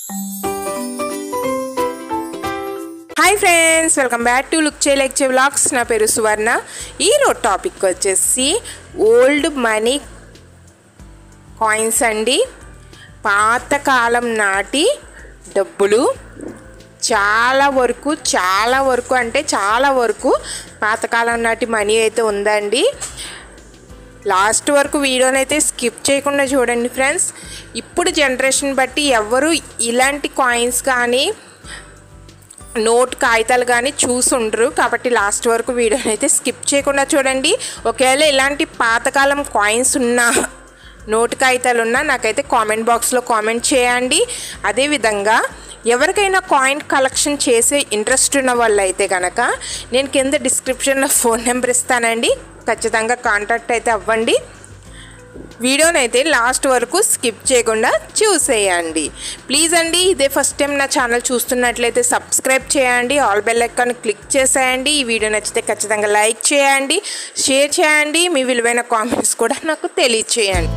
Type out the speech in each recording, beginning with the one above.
hi friends welcome back to look చేయలేక్ vlogs నా పేరు సువర్ణ ఈరోజు టాపిక్ వచ్చేసి ఓల్డ్ మనీ కాయిన్స్ అండి పాతకాలం నాటి డబ్బులు చాలా వరకు చాలా వరకు అంటే చాలా వరకు పాతకాలం నాటి మనీ అయితే ఉందండి లాస్ట్ వరకు వీడియోని అయితే స్కిప్ చేయకుండా చూడండి ఫ్రెండ్స్ ఇప్పుడు జనరేషన్ బట్టి ఎవరు ఇలాంటి కాయిన్స్ కానీ నోట్ కాగితాలు కానీ చూసుండ్రు కాబట్టి లాస్ట్ వరకు వీడియోని అయితే స్కిప్ చేయకుండా చూడండి ఒకవేళ ఇలాంటి పాతకాలం కాయిన్స్ ఉన్న నోట్ కాగితాలు ఉన్నా నాకైతే కామెంట్ బాక్స్లో కామెంట్ చేయండి అదేవిధంగా ఎవరికైనా కాయిన్ కలెక్షన్ చేసే ఇంట్రెస్ట్ ఉన్న వాళ్ళు అయితే కనుక నేను కింద డిస్క్రిప్షన్లో ఫోన్ నెంబర్ ఇస్తానండి ఖచ్చితంగా కాంటాక్ట్ అయితే అవ్వండి వీడియోని అయితే లాస్ట్ వరకు స్కిప్ చేయకుండా చూసేయండి ప్లీజ్ అండి ఇదే ఫస్ట్ టైం నా ఛానల్ చూస్తున్నట్లయితే సబ్స్క్రైబ్ చేయండి ఆల్ బెల్ ఐకాన్ క్లిక్ చేసేయండి ఈ వీడియో నచ్చితే ఖచ్చితంగా లైక్ చేయండి షేర్ చేయండి మీ విలువైన కామెంట్స్ కూడా నాకు తెలియచేయండి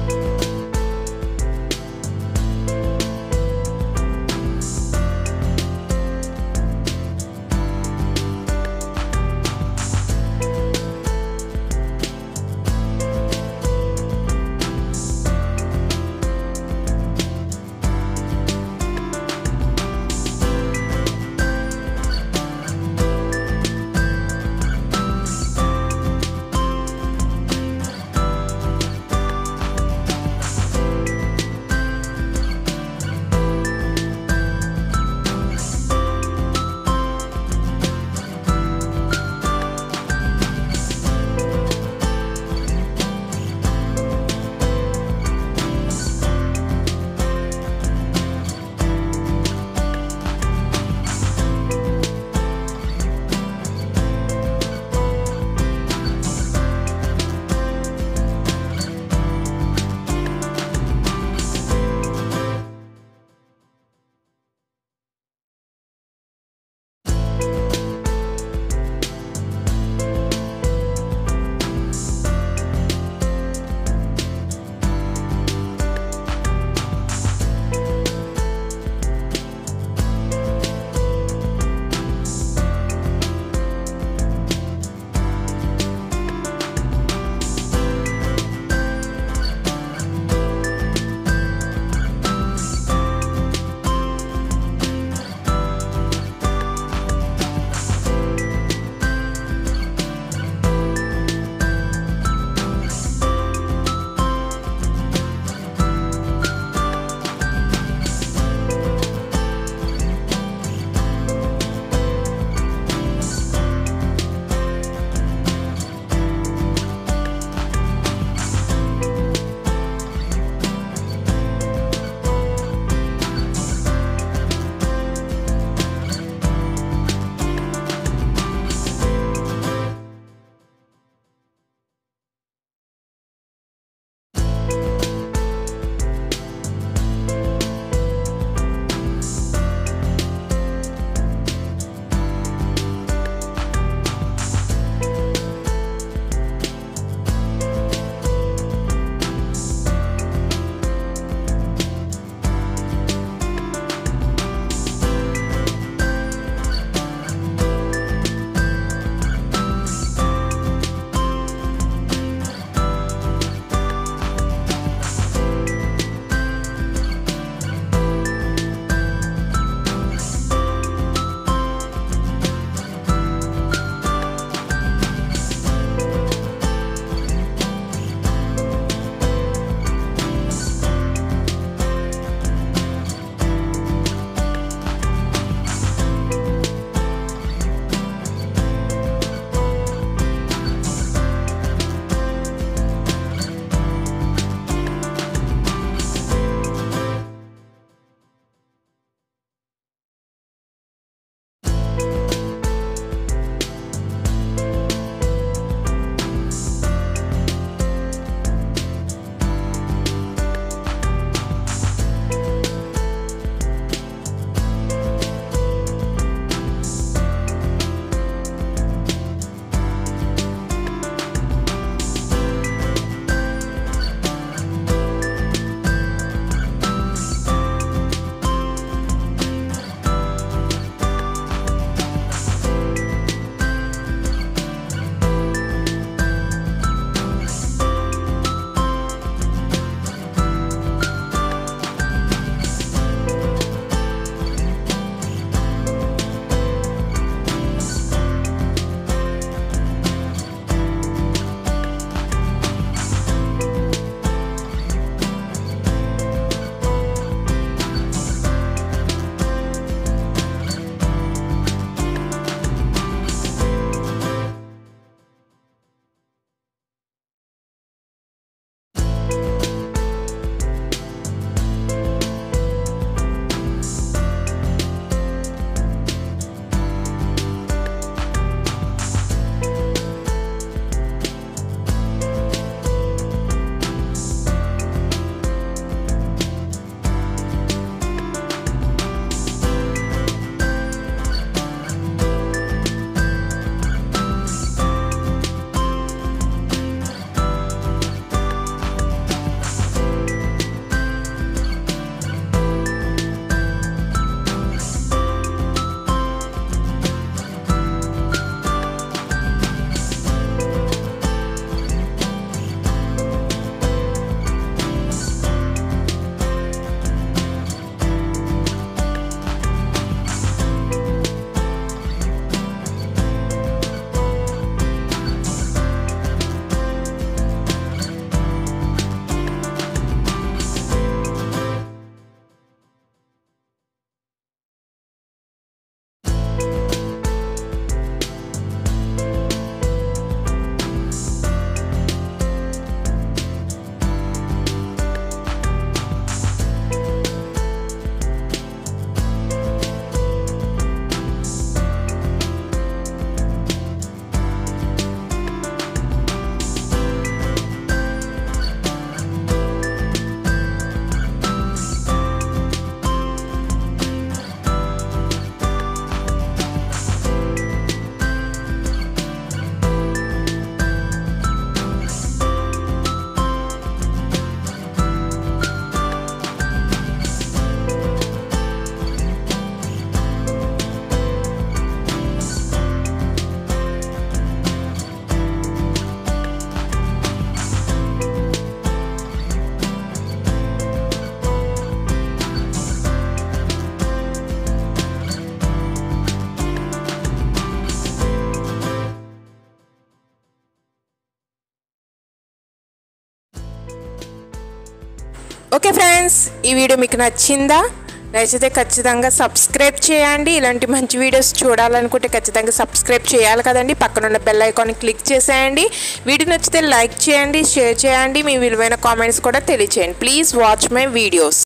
ఓకే ఫ్రెండ్స్ ఈ వీడియో మీకు నచ్చిందా నచ్చితే ఖచ్చితంగా సబ్స్క్రైబ్ చేయండి ఇలాంటి మంచి వీడియోస్ చూడాలనుకుంటే ఖచ్చితంగా సబ్స్క్రైబ్ చేయాలి కదండి పక్కన ఉన్న బెల్ ఐకాన్ క్లిక్ చేసేయండి వీడియో నచ్చితే లైక్ చేయండి షేర్ చేయండి మీ విలువైన కామెంట్స్ కూడా తెలియచేయండి ప్లీజ్ వాచ్ మై వీడియోస్